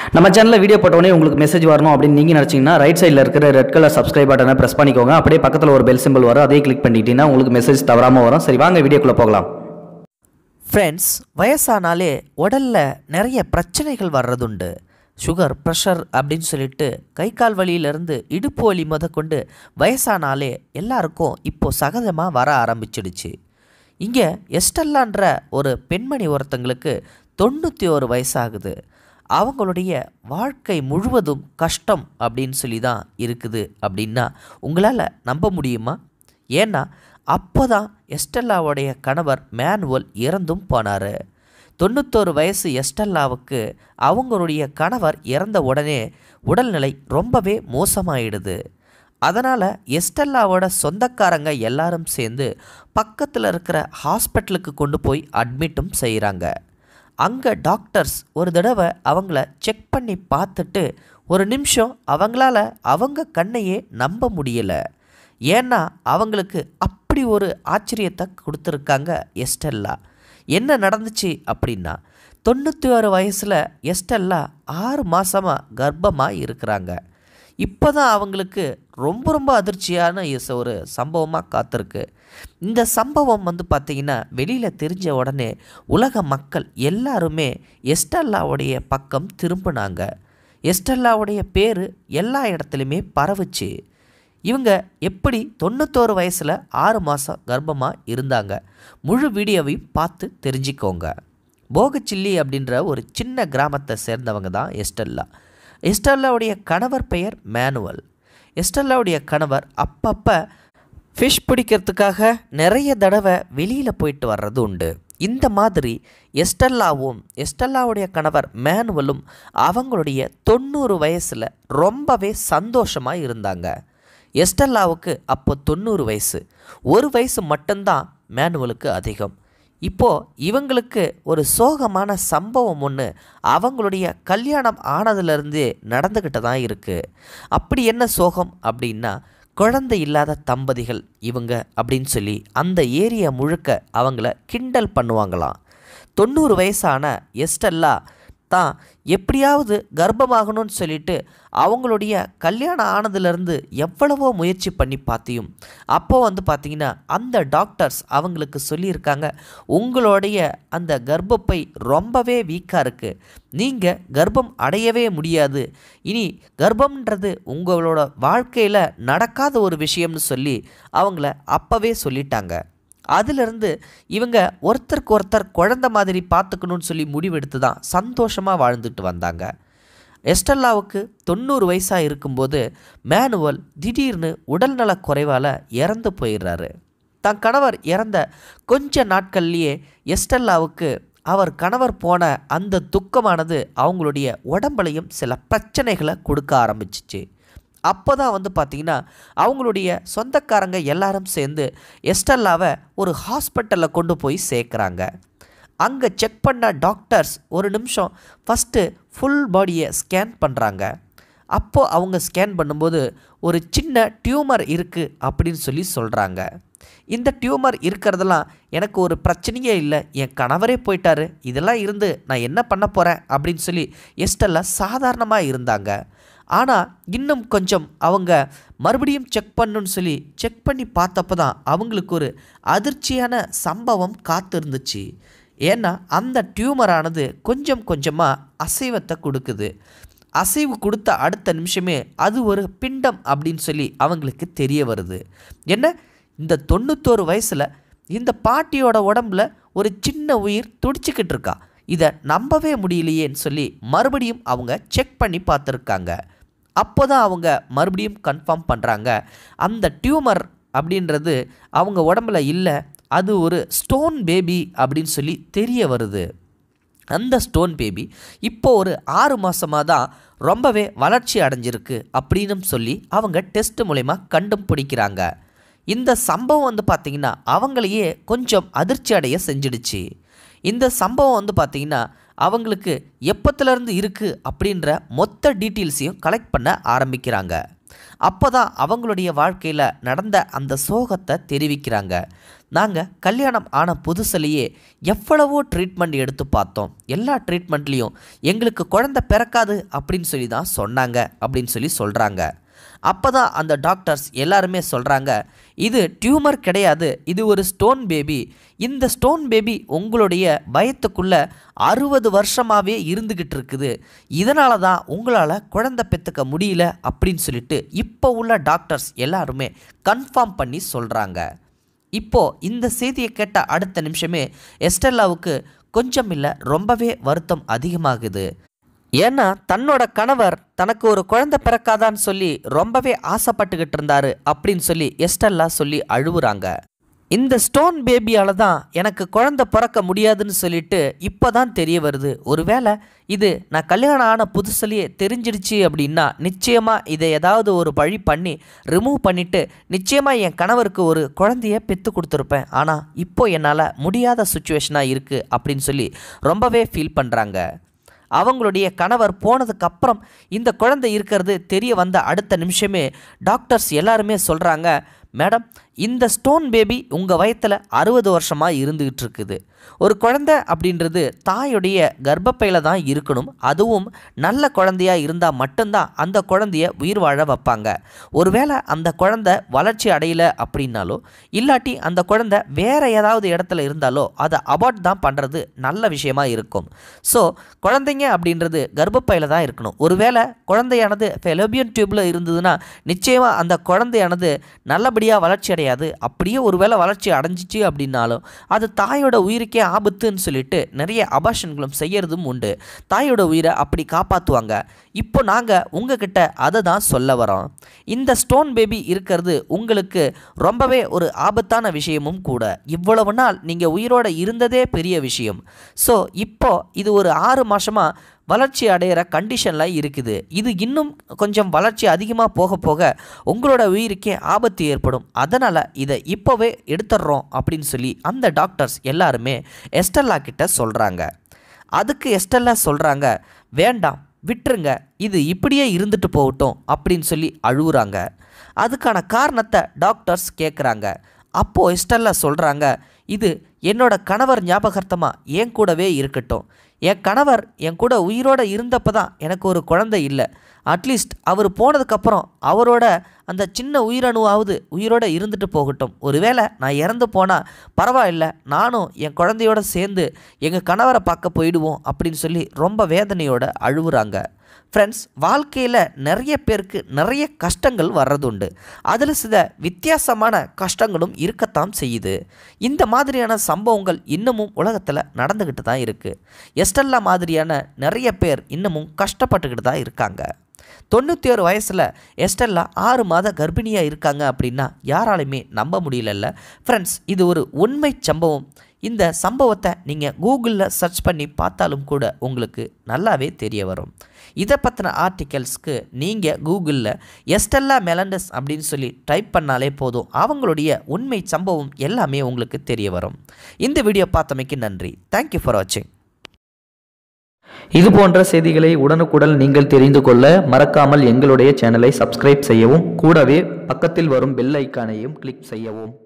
நம்ம சேனலில் வீடியோ போட்டோடனே உங்களுக்கு மெசேஜ் வரணும் அப்படின்னு நீங்கள் நினச்சிங்கன்னா ரைட் சைடில் இருக்கிற ரெட் கலர் சப்ஸ்கிரைப் பட்டனை ப்ரெஸ் பண்ணிக்கோங்க அப்படியே பக்கத்தில் ஒரு பெல் சிம்பிள் வரும் அதையும் கிளிக் பண்ணிக்கிட்டீங்கன்னா உங்களுக்கு மெசேஜ் தவறாமல் வரும் சரி வாங்க வீடியோக்குள்ளே போகலாம் ஃப்ரெண்ட்ஸ் வயசானாலே உடலில் நிறைய பிரச்சனைகள் வர்றதுண்டு சுகர் ப்ரெஷர் அப்படின்னு சொல்லிட்டு கை கால் வலியிலேருந்து இடுப்பு வலி முதற்கொண்டு வயசானாலே எல்லாருக்கும் இப்போ சகஜமாக வர ஆரம்பிச்சிடுச்சு இங்கே எஸ்டல்லான்ற ஒரு பெண்மணி ஒருத்தங்களுக்கு தொண்ணூற்றி ஒரு வயசாகுது அவங்களுடைய வாழ்க்கை முழுவதும் கஷ்டம் அப்படின்னு சொல்லி தான் இருக்குது அப்படின்னா உங்களால் நம்ப முடியுமா ஏன்னா அப்போ தான் எஸ்டெல்லாவுடைய கணவர் மேனுவல் இறந்தும் போனார் தொண்ணூத்தோரு வயசு எஸ்டெல்லாவுக்கு அவங்களுடைய கணவர் இறந்த உடனே உடல்நிலை ரொம்பவே மோசமாயிடுது அதனால் எஸ்டெல்லாவோட சொந்தக்காரங்க எல்லாரும் சேர்ந்து பக்கத்தில் இருக்கிற ஹாஸ்பிட்டலுக்கு கொண்டு போய் அட்மிட்டும் செய்கிறாங்க அங்கே டாக்டர்ஸ் ஒரு தடவை அவங்கள செக் பண்ணி பார்த்துட்டு ஒரு நிமிஷம் அவங்களால அவங்க கண்ணையே நம்ப முடியலை ஏன்னா அவங்களுக்கு அப்படி ஒரு ஆச்சரியத்தை கொடுத்துருக்காங்க எஸ்டெல்லா என்ன நடந்துச்சு அப்படின்னா தொண்ணூற்றி ஆறு வயசில் எஸ்டெல்லா ஆறு மாதமாக கர்ப்பமாக இருக்கிறாங்க இப்போ தான் அவங்களுக்கு ரொம்ப ரொம்ப அதிர்ச்சியான இஸ் ஒரு சம்பவமாக காத்திருக்கு இந்த சம்பவம் வந்து பார்த்திங்கன்னா வெளியில் தெரிஞ்ச உடனே உலக மக்கள் எல்லாருமே எஸ்டெல்லாவுடைய பக்கம் திரும்பினாங்க எஸ்டெல்லாவுடைய பேர் எல்லா இடத்துலையுமே பரவுச்சு இவங்க எப்படி தொண்ணூத்தோரு வயசில் ஆறு மாதம் கர்ப்பமாக இருந்தாங்க முழு வீடியோவையும் பார்த்து தெரிஞ்சுக்கோங்க போகச்சில்லி அப்படின்ற ஒரு சின்ன கிராமத்தை சேர்ந்தவங்க தான் எஸ்டெல்லா எஸ்டெல்லாவுடைய கணவர் பெயர் மேனுவல் எஸ்டெல்லாவுடைய கணவர் அப்பப்போ ஃபிஷ் பிடிக்கிறதுக்காக நிறைய தடவை வெளியில் போயிட்டு வர்றது உண்டு இந்த மாதிரி எஸ்டெல்லாவும் எஸ்டெல்லாவுடைய கணவர் மேனுவலும் அவங்களுடைய தொண்ணூறு வயசில் ரொம்பவே சந்தோஷமாக இருந்தாங்க எஸ்டெல்லாவுக்கு அப்போ தொண்ணூறு வயசு ஒரு வயசு மட்டும்தான் மேனுவலுக்கு அதிகம் இப்போது இவங்களுக்கு ஒரு சோகமான சம்பவம் ஒன்று அவங்களுடைய கல்யாணம் ஆனதுலேருந்தே நடந்துக்கிட்டு தான் இருக்குது அப்படி என்ன சோகம் அப்படின்னா குழந்தை இல்லாத தம்பதிகள் இவங்க அப்படின்னு சொல்லி அந்த ஏரியா முழுக்க அவங்கள கிண்டல் பண்ணுவாங்களாம் தொண்ணூறு வயசான எஸ்டெல்லா தான் எப்படியாவது கர்ப்பமாகணும்னு சொல்லிட்டு அவங்களுடைய கல்யாணம் ஆனதுலேருந்து எவ்வளவோ முயற்சி பண்ணி பார்த்தியும் அப்போ வந்து பார்த்திங்கன்னா அந்த டாக்டர்ஸ் அவங்களுக்கு சொல்லியிருக்காங்க உங்களுடைய அந்த கர்ப்பப்பை ரொம்பவே வீக்காக இருக்குது நீங்கள் கர்ப்பம் அடையவே முடியாது இனி கர்ப்பம்ன்றது உங்களோட வாழ்க்கையில் நடக்காத ஒரு விஷயம்னு சொல்லி அவங்கள அப்போவே சொல்லிட்டாங்க அதிலிருந்து இவங்க ஒருத்தருக்கு ஒருத்தர் குழந்த மாதிரி பார்த்துக்கணும்னு சொல்லி முடிவெடுத்து தான் சந்தோஷமாக வாழ்ந்துட்டு வந்தாங்க எஸ்டெல்லாவுக்கு தொண்ணூறு வயசாக இருக்கும்போது மேனுவல் திடீர்னு உடல்நலக் குறைவால் இறந்து போயிடுறாரு தன் கணவர் இறந்த கொஞ்ச நாட்கள்லேயே எஸ்டெல்லாவுக்கு அவர் கணவர் போன அந்த துக்கமானது அவங்களுடைய உடம்புலையும் சில பிரச்சனைகளை கொடுக்க ஆரம்பிச்சிச்சு அப்போ தான் வந்து பார்த்திங்கன்னா அவங்களுடைய சொந்தக்காரங்க எல்லாரும் சேர்ந்து எஸ்டெல்லாவை ஒரு ஹாஸ்பிட்டலில் கொண்டு போய் சேர்க்குறாங்க அங்கே செக் பண்ண டாக்டர்ஸ் ஒரு நிமிஷம் ஃபஸ்ட்டு ஃபுல் பாடியை ஸ்கேன் பண்ணுறாங்க அப்போது அவங்க ஸ்கேன் பண்ணும்போது ஒரு சின்ன டியூமர் இருக்குது அப்படின்னு சொல்லி சொல்கிறாங்க இந்த டியூமர் இருக்கிறதெல்லாம் எனக்கு ஒரு பிரச்சனையே இல்லை என் கணவரே போயிட்டாரு இதெல்லாம் இருந்து நான் என்ன பண்ண போகிறேன் அப்படின்னு சொல்லி எஸ்டெல்லா சாதாரணமாக இருந்தாங்க ஆனால் இன்னும் கொஞ்சம் அவங்க மறுபடியும் செக் பண்ணுன்னு சொல்லி செக் பண்ணி பார்த்தப்போ தான் அவங்களுக்கு ஒரு அதிர்ச்சியான சம்பவம் காத்திருந்துச்சு ஏன்னா அந்த டியூமரானது கொஞ்சம் கொஞ்சமாக அசைவத்தை கொடுக்குது அசைவு கொடுத்த அடுத்த நிமிஷமே அது ஒரு பிண்டம் அப்படின்னு சொல்லி அவங்களுக்கு தெரிய வருது என்ன இந்த தொண்ணூத்தோரு வயசில் இந்த பாட்டியோட உடம்புல ஒரு சின்ன உயிர் துடிச்சிக்கிட்டு இருக்கா இதை நம்பவே முடியலையேன்னு சொல்லி மறுபடியும் அவங்க செக் பண்ணி பார்த்துருக்காங்க அப்போ தான் அவங்க மறுபடியும் கன்ஃபார்ம் பண்ணுறாங்க அந்த டியூமர் அப்படின்றது அவங்க உடம்புல இல்லை அது ஒரு ஸ்டோன் பேபி அப்படின்னு சொல்லி தெரிய வருது அந்த ஸ்டோன் பேபி இப்போ ஒரு ஆறு மாதமாக தான் ரொம்பவே வளர்ச்சி அடைஞ்சிருக்கு அப்படின்னு சொல்லி அவங்க டெஸ்ட் மூலயமா கண்டும் பிடிக்கிறாங்க இந்த சம்பவம் வந்து பார்த்திங்கன்னா அவங்களையே கொஞ்சம் அதிர்ச்சி அடைய செஞ்சிடுச்சு இந்த சம்பவம் வந்து பார்த்திங்கன்னா அவங்களுக்கு எப்பத்துலேருந்து இருக்குது அப்படின்ற மொத்த டீட்டெயில்ஸையும் கலெக்ட் பண்ண ஆரம்பிக்கிறாங்க அப்போ தான் அவங்களுடைய வாழ்க்கையில் நடந்த அந்த சோகத்தை தெரிவிக்கிறாங்க நாங்கள் கல்யாணம் ஆன புதுசுலேயே எவ்வளவோ ட்ரீட்மெண்ட் எடுத்து பார்த்தோம் எல்லா ட்ரீட்மெண்ட்லேயும் எங்களுக்கு குழந்தை பிறக்காது அப்படின்னு சொல்லி தான் சொன்னாங்க அப்படின்னு சொல்லி சொல்கிறாங்க அப்போ தான் அந்த டாக்டர்ஸ் எல்லாருமே சொல்கிறாங்க இது டியூமர் கிடையாது இது ஒரு ஸ்டோன் பேபி இந்த ஸ்டோன் பேபி உங்களுடைய பயத்துக்குள்ளே அறுபது வருஷமாகவே இருந்துக்கிட்டு இருக்குது இதனால தான் உங்களால் குழந்தை பெற்றுக்க முடியல அப்படின்னு சொல்லிட்டு இப்போ உள்ள டாக்டர்ஸ் எல்லாருமே கன்ஃபார்ம் பண்ணி சொல்கிறாங்க இப்போ இந்த செய்தியை கேட்ட அடுத்த நிமிஷமே எஸ்டெல்லாவுக்கு கொஞ்சம் இல்லை ரொம்பவே வருத்தம் அதிகமாகுது ஏன்னா தன்னோட கணவர் தனக்கு ஒரு குழந்தை பிறக்காதான்னு சொல்லி ரொம்பவே ஆசைப்பட்டுக்கிட்டு இருந்தாரு அப்படின்னு சொல்லி எஸ்டெல்லா சொல்லி அழுவுறாங்க இந்த ஸ்டோன் பேபியால தான் எனக்கு குழந்தை பிறக்க முடியாதுன்னு சொல்லிட்டு இப்போ தான் தெரிய வருது ஒருவேளை இது நான் கல்யாணம் ஆன புதுசுலேயே தெரிஞ்சிடுச்சு அப்படின்னா நிச்சயமாக இதை ஏதாவது ஒரு வழி பண்ணி ரிமூவ் பண்ணிவிட்டு நிச்சயமாக என் கணவருக்கு ஒரு குழந்தைய பெற்று கொடுத்துருப்பேன் ஆனால் இப்போ என்னால் முடியாத சுச்சுவேஷனாக இருக்குது அப்படின்னு சொல்லி ரொம்பவே ஃபீல் பண்ணுறாங்க அவங்களுடைய கணவர் போனதுக்கு அப்புறம் இந்த குழந்தை இருக்கிறது தெரிய வந்த அடுத்த நிமிஷமே டாக்டர்ஸ் எல்லாருமே சொல்கிறாங்க மேடம் இந்த ஸ்டோன் பேபி உங்கள் வயத்தில் அறுபது வருஷமாக இருந்துகிட்டு இருக்குது ஒரு குழந்தை அப்படின்றது தாயுடைய கர்ப்பப்பையில் தான் இருக்கணும் அதுவும் நல்ல குழந்தையாக இருந்தால் மட்டும்தான் அந்த குழந்தைய உயிர் வாழ வைப்பாங்க ஒருவேளை அந்த குழந்தை வளர்ச்சி அடையல அப்படின்னாலோ இல்லாட்டி அந்த குழந்தை வேறு ஏதாவது இடத்துல இருந்தாலோ அதை அபார்ட் தான் பண்ணுறது நல்ல விஷயமா இருக்கும் ஸோ குழந்தைங்க அப்படின்றது கர்ப்பப்பையில் தான் இருக்கணும் ஒருவேளை குழந்தையானது ஃபெலோபியன் டியூப்பில் இருந்ததுன்னா நிச்சயமாக அந்த குழந்தையானது நல்லபடியாக வளர்ச்சி அடையாது அப்படியே ஒருவேளை வளர்ச்சி அடைஞ்சிச்சு அப்படின்னாலும் அது தாயோட உயிருக்கே ஆபத்துன்னு சொல்லிட்டு நிறைய அபாஷன்களும் செய்யறதும் உண்டு தாயோட உயிரை அப்படி காப்பாற்றுவாங்க இப்போ நாங்கள் உங்ககிட்ட அதை தான் சொல்ல வரோம் இந்த ஸ்டோன் பேபி இருக்கிறது உங்களுக்கு ரொம்பவே ஒரு ஆபத்தான விஷயமும் கூட இவ்வளவு நாள் நீங்கள் உயிரோட இருந்ததே பெரிய விஷயம் ஸோ இப்போ இது ஒரு ஆறு மாதமாக வளர்ச்சி அடையிற கண்டிஷனில் இருக்குது இது இன்னும் கொஞ்சம் வளர்ச்சி அதிகமாக போக போக உங்களோட உயிருக்கே ஆபத்து ஏற்படும் அதனால் இதை இப்போவே எடுத்துடுறோம் அப்படின்னு சொல்லி அந்த டாக்டர்ஸ் எல்லாருமே எஸ்டல்லா கிட்ட சொல்கிறாங்க அதுக்கு எஸ்டல்லா சொல்கிறாங்க வேண்டாம் விட்டுருங்க இது இப்படியே இருந்துட்டு போகட்டும் அப்படின்னு சொல்லி அழுகுறாங்க அதுக்கான காரணத்தை டாக்டர்ஸ் கேட்குறாங்க அப்போது எஸ்டல்லா சொல்கிறாங்க இது என்னோட கணவர் ஞாபகார்த்தமாக என் கூடவே இருக்கட்டும் என் கணவர் என் கூட உயிரோடு இருந்தப்போ தான் எனக்கு ஒரு குழந்தை இல்லை அட்லீஸ்ட் அவர் போனதுக்கப்புறம் அவரோட அந்த சின்ன உயிரணுவாவது உயிரோடு இருந்துட்டு போகட்டும் ஒருவேளை நான் இறந்து போனால் பரவாயில்ல நானும் என் குழந்தையோட சேர்ந்து எங்கள் கணவரை பார்க்க போயிடுவோம் அப்படின்னு சொல்லி ரொம்ப வேதனையோட அழுவுறாங்க ஃப்ரெண்ட்ஸ் வாழ்க்கையில் நிறைய பேருக்கு நிறைய கஷ்டங்கள் வர்றதுண்டு அதில் சில வித்தியாசமான கஷ்டங்களும் இருக்கத்தான் செய்யுது இந்த மாதிரியான சம்பவங்கள் இன்னமும் உலகத்தில் நடந்துக்கிட்டு தான் இருக்குது எஸ்டல்லா மாதிரியான நிறைய பேர் இன்னமும் கஷ்டப்பட்டுக்கிட்டு தான் இருக்காங்க தொண்ணூற்றி ஒரு வயசில் எஸ்டெல்லா ஆறு மாத கர்ப்பிணியாக இருக்காங்க அப்படின்னா யாராலையுமே நம்ப முடியலல்ல ஃப்ரெண்ட்ஸ் இது ஒரு உண்மை சம்பவம் இந்த சம்பவத்தை நீங்கள் கூகுளில் சர்ச் பண்ணி பார்த்தாலும் கூட உங்களுக்கு நல்லாவே தெரிய வரும் இதை பற்றின ஆர்டிகல்ஸ்க்கு நீங்கள் கூகுளில் எஸ்டெல்லா மெலண்டஸ் அப்படின்னு சொல்லி டைப் பண்ணாலே போதும் அவங்களுடைய உண்மை சம்பவம் எல்லாமே உங்களுக்கு தெரிய வரும் இந்த வீடியோ பார்த்தமைக்கு நன்றி தேங்க்யூ ஃபார் வாட்சிங் இது போன்ற செய்திகளை உடனுக்குடன் நீங்கள் தெரிந்து கொள்ள மறக்காமல் எங்களுடைய சேனலை சப்ஸ்கிரைப் செய்யவும் கூடவே பக்கத்தில் வரும் பெல் ஐக்கானையும் கிளிக் செய்யவும்